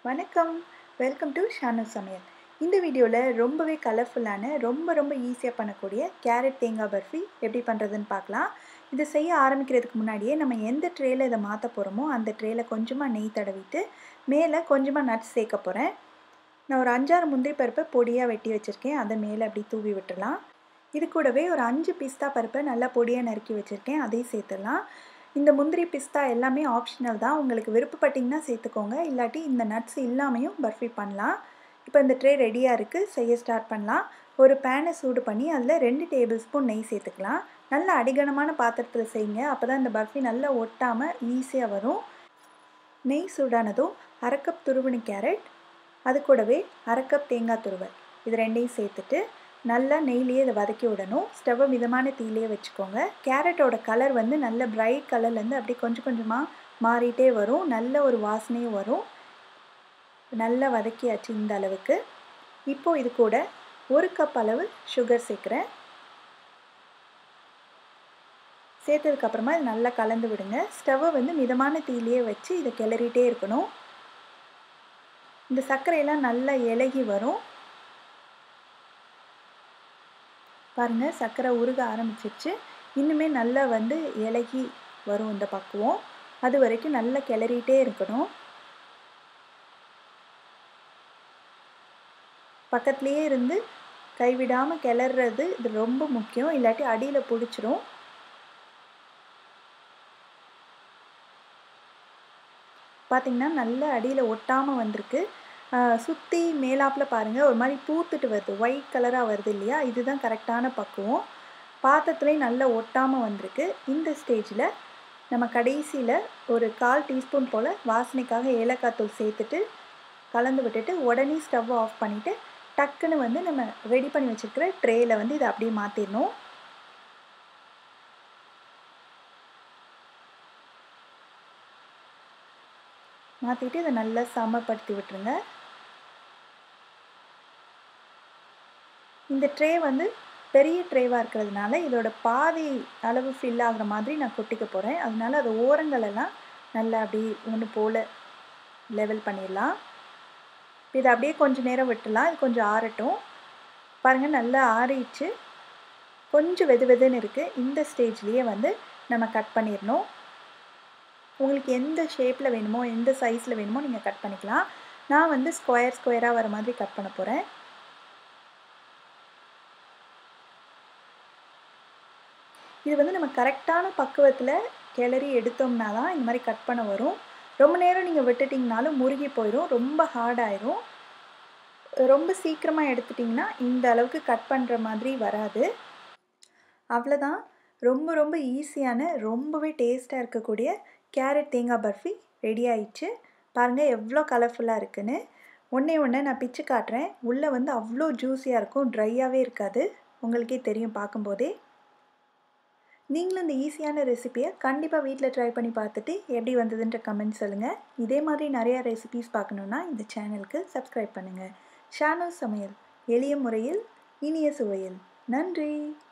வணக்கம் welcome to Shanu சமையல் இந்த வீடியோவில் ரொம்பவே கலர்ஃபுல்லான ரொம்ப ரொம்ப ஈஸியாக பண்ணக்கூடிய கேரட் தேங்காய் பர்ஃபி எப்படி பண்ணுறதுன்னு பார்க்கலாம் இதை செய்ய ஆரம்பிக்கிறதுக்கு முன்னாடியே நம்ம எந்த ட்ரேயில் இதை மாற்ற போகிறோமோ அந்த ட்ரேயில் கொஞ்சமாக நெய் தடவிட்டு மேலே கொஞ்சமாக நட்ஸ் சேர்க்க போகிறேன் நான் ஒரு அஞ்சாறு முந்திரி பருப்பை பொடியாக வெட்டி வச்சுருக்கேன் அதை மேலே அப்படி தூவி விட்டுடலாம் இது கூடவே ஒரு அஞ்சு பிஸ்தா பருப்பை நல்லா பொடியாக நறுக்கி வச்சுருக்கேன் அதையும் சேர்த்துடலாம் இந்த முந்திரி பிஸ்தா எல்லாமே ஆப்ஷனல் தான் உங்களுக்கு விருப்பப்பட்டிங்கன்னா சேர்த்துக்கோங்க இல்லாட்டி இந்த நட்ஸ் இல்லாமையும் பர்ஃபி பண்ணலாம் இப்போ இந்த ட்ரே ரெடியாக இருக்குது செய்ய ஸ்டார்ட் பண்ணலாம் ஒரு பேனை சூடு பண்ணி அதில் ரெண்டு டேபிள் ஸ்பூன் நெய் சேர்த்துக்கலாம் நல்ல அடிகனமான பாத்திரத்தில் செய்யுங்க அப்போ தான் இந்த பர்ஃபி நல்லா ஒட்டாமல் ஈஸியாக வரும் நெய் சூடானதும் அரை கப் துருவணி கேரட் அது கூடவே அரை கப் தேங்காய் துருவல் இது ரெண்டையும் சேர்த்துட்டு நல்லா நெய்லேயே இதை வதக்கி விடணும் ஸ்டவ்வை மிதமான தீயிலேயே வச்சுக்கோங்க கேரட்டோட கலர் வந்து நல்ல பிரைட் கலர்லேருந்து அப்படியே கொஞ்சம் கொஞ்சமாக மாறிட்டே வரும் நல்ல ஒரு வாசனையும் வரும் நல்லா வதக்கியாச்சு இந்த அளவுக்கு இப்போது இது கூட ஒரு கப் அளவு சுகர் சேர்க்குறேன் சேர்த்ததுக்கப்புறமா இது நல்லா கலந்து விடுங்க ஸ்டவ்வை வந்து மிதமான தீயிலேயே வச்சு இதை கிளறிட்டே இருக்கணும் இந்த சர்க்கரையெல்லாம் நல்லா இலகி வரும் பாருங்கள் சர்க்கரை உருக ஆரம்பிச்சிருச்சு இன்னுமே நல்லா வந்து இலகி வரும் இந்த பக்குவம் அது வரைக்கும் நல்லா கிளறிட்டே இருக்கணும் பக்கத்துலேயே இருந்து கைவிடாமல் கிளறது இது ரொம்ப முக்கியம் இல்லாட்டி அடியில் பிடிச்சிரும் பார்த்திங்கன்னா நல்ல அடியில் ஒட்டாமல் வந்திருக்கு சுற்றி மேலாப்பில் பாருங்கள் ஒரு மாதிரி பூத்துட்டு வருது ஒயிட் கலராக வருது இல்லையா இதுதான் கரெக்டான பக்குவம் பாத்திரத்துலேயும் நல்லா ஒட்டாமல் வந்திருக்கு இந்த ஸ்டேஜில் நம்ம கடைசியில் ஒரு கால் டீஸ்பூன் போல் வாசனைக்காக ஏலக்காய் தூள் சேர்த்துட்டு கலந்து விட்டுட்டு உடனே ஸ்டவ் ஆஃப் பண்ணிவிட்டு டக்குன்னு வந்து நம்ம ரெடி பண்ணி வச்சுருக்கிற ட்ரேயில் வந்து இதை அப்படியே மாற்றிடணும் மாற்றிட்டு இதை நல்லா சமப்படுத்தி விட்டுருங்க இந்த ட்ரே வந்து பெரிய ட்ரேவாக இருக்கிறதுனால இதோட பாதி அளவு ஃபில் ஆகிற மாதிரி நான் கொட்டிக்க போகிறேன் அதனால அது ஓரங்களெல்லாம் நல்லா அப்படி ஒன்று போல் லெவல் பண்ணிடலாம் இதை அப்படியே கொஞ்சம் நேரம் விட்டுலாம் இது கொஞ்சம் ஆறட்டும் பாருங்கள் நல்லா ஆறிடுச்சு கொஞ்சம் வெது வெதுன்னு இருக்குது இந்த ஸ்டேஜ்லேயே வந்து நம்ம கட் பண்ணிடணும் உங்களுக்கு எந்த ஷேப்பில் வேணுமோ எந்த சைஸில் வேணுமோ நீங்கள் கட் பண்ணிக்கலாம் நான் வந்து ஸ்கொயர் ஸ்கொயராக வர மாதிரி கட் பண்ண போகிறேன் இது வந்து நம்ம கரெக்டான பக்குவத்தில் கிளறி எடுத்தோம்னா தான் இந்த மாதிரி கட் பண்ண வரும் ரொம்ப நேரம் நீங்கள் விட்டுட்டிங்கனாலும் முருகி போயிடும் ரொம்ப ஹார்டாயிரும் ரொம்ப சீக்கிரமாக எடுத்துட்டிங்கன்னா இந்த அளவுக்கு கட் பண்ணுற மாதிரி வராது அவ்வளோதான் ரொம்ப ரொம்ப ஈஸியான ரொம்பவே டேஸ்ட்டாக இருக்கக்கூடிய கேரட் தேங்காய் பர்ஃபி ரெடி ஆயிடுச்சு பாருங்கள் எவ்வளோ கலர்ஃபுல்லாக இருக்குன்னு ஒன்றே ஒன்று நான் பிச்சு காட்டுறேன் உள்ளே வந்து அவ்வளோ ஜூஸியாக இருக்கும் ட்ரையாகவே இருக்காது உங்களுக்கே தெரியும் பார்க்கும்போதே நீங்களும் இந்த ஈஸியான ரெசிப்பியை கண்டிப்பாக வீட்டில் ட்ரை பண்ணி பார்த்துட்டு எப்படி வந்ததுன்ற கமெண்ட் சொல்லுங்கள் இதே மாதிரி நிறையா ரெசிபிஸ் பார்க்கணுன்னா இந்த சேனலுக்கு சப்ஸ்கிரைப் பண்ணுங்கள் ஷானோ சமையல் எளிய முறையில் இனிய சுவையில் நன்றி